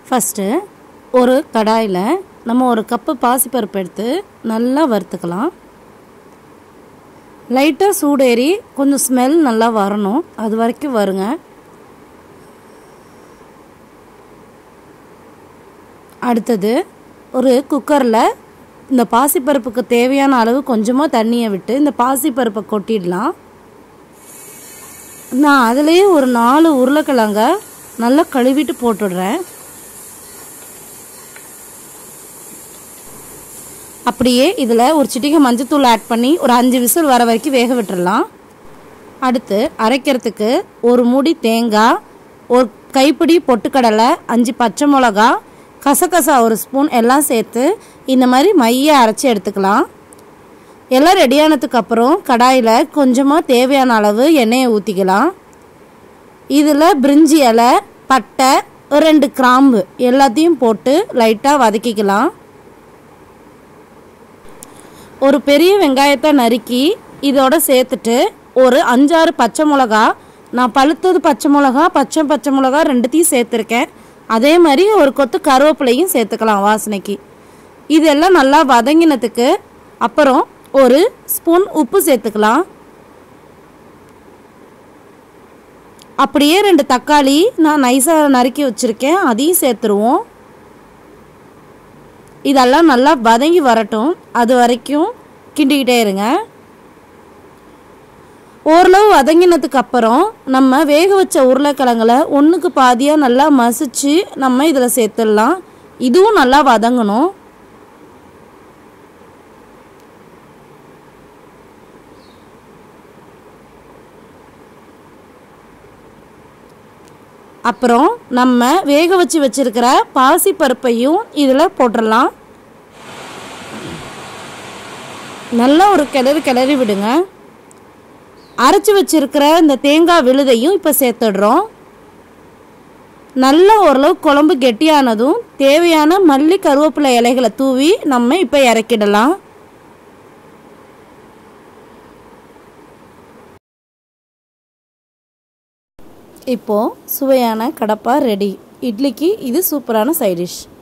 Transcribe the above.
first ஒரு கடாயில் நம்ம ஒரு கப்பு பாசிப்பருப்பு எடுத்து நல்லா வறுத்துக்கலாம் லைட்டாக சூடேறி கொஞ்சம் ஸ்மெல் நல்லா வரணும் அது வரைக்கும் வருங்க அடுத்தது ஒரு குக்கரில் இந்த பாசிப்பருப்புக்கு தேவையான அளவு கொஞ்சமாக தண்ணியை விட்டு இந்த பாசிப்பருப்பை கொட்டிடலாம் நான் அதுலேயே ஒரு நாலு உருளைக்கிழங்க நல்லா கழுவிட்டு போட்டுடுறேன் அப்படியே இதில் ஒரு சிட்டிகை மஞ்சத்தூள் ஆட் பண்ணி ஒரு அஞ்சு விசில் வர வரைக்கும் வேக விட்டுறலாம் அடுத்து அரைக்கிறதுக்கு ஒரு மூடி தேங்காய் ஒரு கைப்பிடி பொட்டுக்கடலை அஞ்சு பச்சை மிளகா கசகசா ஒரு ஸ்பூன் எல்லாம் சேர்த்து இந்த மாதிரி மைய அரைச்சி எடுத்துக்கலாம் எல்லாம் ரெடியானதுக்கு அப்புறம் கடாயில் கொஞ்சமாக தேவையான அளவு எண்ணெயை ஊற்றிக்கலாம் இதில் பிரிஞ்சி இலை பட்டை ஒரு ரெண்டு கிராம்பு எல்லாத்தையும் போட்டு லைட்டாக வதக்கிக்கலாம் ஒரு பெரிய வெங்காயத்தை நறுக்கி இதோட சேர்த்துட்டு ஒரு அஞ்சாறு பச்சை மிளகா நான் பழுத்தது பச்சை மிளகா பச்சை பச்சை மிளகா ரெண்டுத்தையும் சேர்த்துருக்கேன் அதே மாதிரி ஒரு கொத்து கருவேப்பிலையும் சேர்த்துக்கலாம் வாசனைக்கு இதெல்லாம் நல்லா வதங்கினதுக்கு அப்புறம் ஒரு ஸ்பூன் உப்பு சேர்த்துக்கலாம் அப்படியே ரெண்டு தக்காளி நான் நைஸாக நறுக்கி வச்சுருக்கேன் அதையும் சேர்த்துருவோம் இதெல்லாம் நல்லா வதங்கி வரட்டும் அது வரைக்கும் கிண்டிக்கிட்டே இருங்க ஓரளவு வதங்கினதுக்கு அப்புறம் நம்ம வேக வச்ச உருளைக்கிழங்குல ஒன்றுக்கு பாதியாக நல்லா மசிச்சு நம்ம இதில் சேர்த்துடலாம் இதுவும் நல்லா வதங்கணும் அப்புறம் நம்ம வேக வச்சு வச்சுருக்கிற பாசி பருப்பையும் இதில் போட்டுடலாம் நல்லா ஒரு கிளறி கிளறி விடுங்க அரைச்சி வச்சிருக்கிற இந்த தேங்காய் விழுதையும் இப்போ சேர்த்துடுறோம் நல்லா ஓரளவு குழம்பு கெட்டியானதும் தேவையான மல்லி கருவேப்பிலை இலைகளை தூவி நம்ம இப்போ இறக்கிடலாம் இப்போது சுவையான கடப்பா ரெடி இட்லிக்கு இது சூப்பரான சைடிஷ்